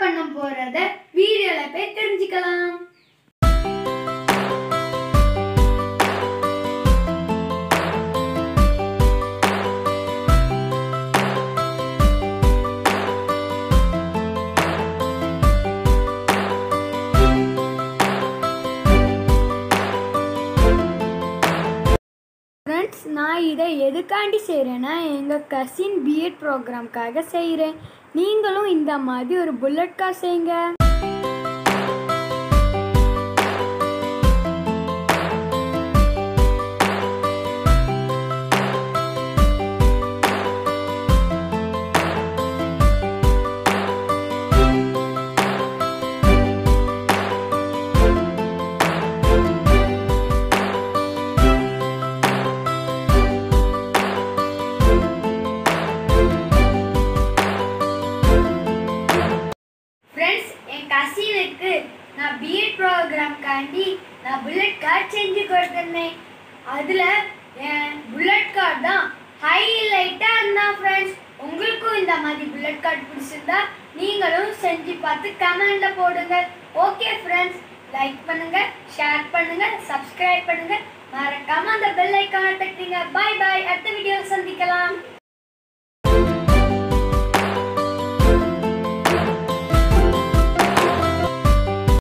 பண்ண போறத வீடியோல போய் தெரிஞ்சுக்கலாம் ஃப்ரெண்ட்ஸ் நான் இதை எதுக்காண்டி செய்கிறேன்னா எங்கள் கசின் பிஎட் ப்ரோக்ராம்க்காக செய்கிறேன் நீங்களும் இந்த மாதிரி ஒரு புல்லட் கார் செய்யுங்க ஃப்ரெண்ட்ஸ் என் கசினுக்கு நான் பிஎட் ப்ரோக்ராம்காண்டி நான் புல்லட் கார் செஞ்சு கொடுத்துருந்தேன் அதில் என் புல்லட் கார் தான் ஹைலைட்டாக இருந்தான் ஃப்ரெண்ட்ஸ் உங்களுக்கும் இந்த மாதிரி புல்லட் கார்டு பிடிச்சிருந்தா நீங்களும் செஞ்சு பார்த்து கமெண்ட்ல போடுங்க ஓகே ஃப்ரெண்ட்ஸ் லைக் பண்ணுங்க ஷேர் பண்ணுங்க சப்ஸ்கிரைப் பண்ணுங்க மறக்காம அந்த பெல் ஐக்கானை தட்டுங்க பை பை அடுத்த வீடியோ சந்திக்கலாம்